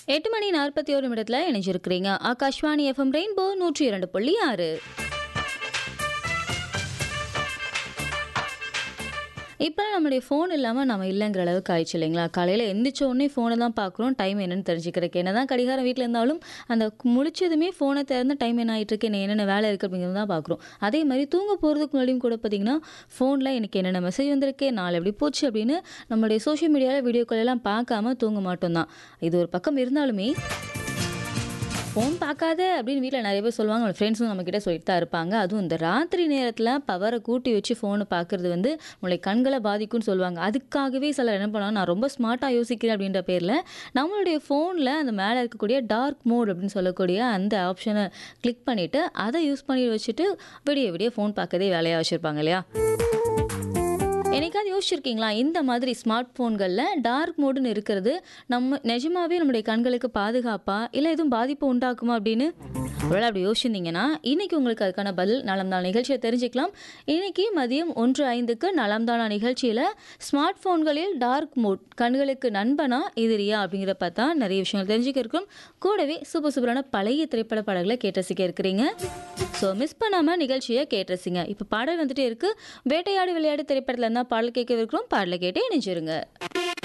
எட்டு மணி நாற்பத்தி ஒரு நிமிடத்தில் இணைஞ்சிருக்கிறீங்க ஆகாஷ்வாணி எஃப்எம் ரெயின்போ நூற்றி இரண்டு புள்ளி ஆறு இப்போ நம்மளுடைய ஃபோன் இல்லாமல் நம்ம இல்லைங்கிற அளவுக்கு ஆயிடுச்சு இல்லைங்களா காலையில் எந்திரிச்ச உடனே ஃபோனை தான் பார்க்குறோம் டைம் என்னன்னு தெரிஞ்சுக்கிறதுக்கு என்ன தான் கடிகாரம் வீட்டில் இருந்தாலும் அந்த முழிச்சதுமே ஃபோனை திறந்து டைம் என்ன ஆகிட்டு இருக்கு என்ன என்னென்ன வேலை இருக்குது அப்படிங்கிறது தான் பார்க்குறோம் அதே மாதிரி தூங்க போகிறதுக்கு முன்னாடியும் கூட பார்த்தீங்கன்னா ஃபோனில் எனக்கு என்னென்ன மெசேஜ் வந்திருக்கு நாள் எப்படி போச்சு அப்படின்னு நம்மளுடைய சோஷியல் மீடியாவில் வீடியோக்கள் எல்லாம் பார்க்காம தூங்க மாட்டோம் தான் இது ஒரு பக்கம் இருந்தாலுமே ஃபோன் பார்க்காத அப்படின்னு வீட்டில் நிறைய பேர் சொல்லுவாங்க நம்ம ஃப்ரெண்ட்ஸும் நம்மக்கிட்ட சொல்லிட்டு தான் இருப்பாங்க அதுவும் இந்த ராத்திரி நேரத்தில் பவரை கூட்டி வச்சு ஃபோனை பார்க்குறது வந்து உங்களை கண்களை பாதிக்கும்னு சொல்லுவாங்க அதுக்காகவே சிலர் என்ன பண்ணுவாங்க நான் ரொம்ப ஸ்மார்ட்டாக யோசிக்கிறேன் அப்படின்ற பேரில் நம்மளுடைய ஃபோனில் அந்த மேலே இருக்கக்கூடிய டார்க் மோட் அப்படின்னு சொல்லக்கூடிய அந்த ஆப்ஷனை கிளிக் பண்ணிவிட்டு அதை யூஸ் பண்ணி வச்சுட்டு விடிய விடிய ஃபோன் பார்க்கறதே வேலையாக வச்சுருப்பாங்க இல்லையா என்னைக்காவது யோசிச்சிருக்கீங்களா இந்த மாதிரி ஸ்மார்ட் ஃபோன்களில் டார்க் மோடுன்னு இருக்கிறது நம்ம நிஜமாவே நம்முடைய கண்களுக்கு பாதுகாப்பா இல்லை எதுவும் பாதிப்பு உண்டாக்குமா அப்படின்னு ஒருவேளை அப்படி யோசிச்சிருந்தீங்கன்னா இன்னைக்கு உங்களுக்கு அதுக்கான பதில் நலம் தான நிகழ்ச்சியை தெரிஞ்சுக்கலாம் இன்னைக்கு மதியம் ஒன்று ஐந்துக்கு நலம் தானா நிகழ்ச்சியில் ஸ்மார்ட் ஃபோன்களில் டார்க் மோட் கண்களுக்கு நண்பனா எதிரியா அப்படிங்கிற பார்த்தா நிறைய விஷயங்கள் தெரிஞ்சுக்க இருக்கும் கூடவே சூப்பர் சூப்பரான பழைய திரைப்பட பாடல்களை கேட்டரசிக்க இருக்கிறீங்க ஸோ மிஸ் பண்ணாமல் நிகழ்ச்சியை கேட்டரசிங்க இப்போ பாடல் வந்துட்டே இருக்கு வேட்டையாடு விளையாடு திரைப்படத்தில் இருந்தால் பாடல் கேட்க இருக்கிறோம் பாடலை கேட்டு இணைஞ்சிருங்க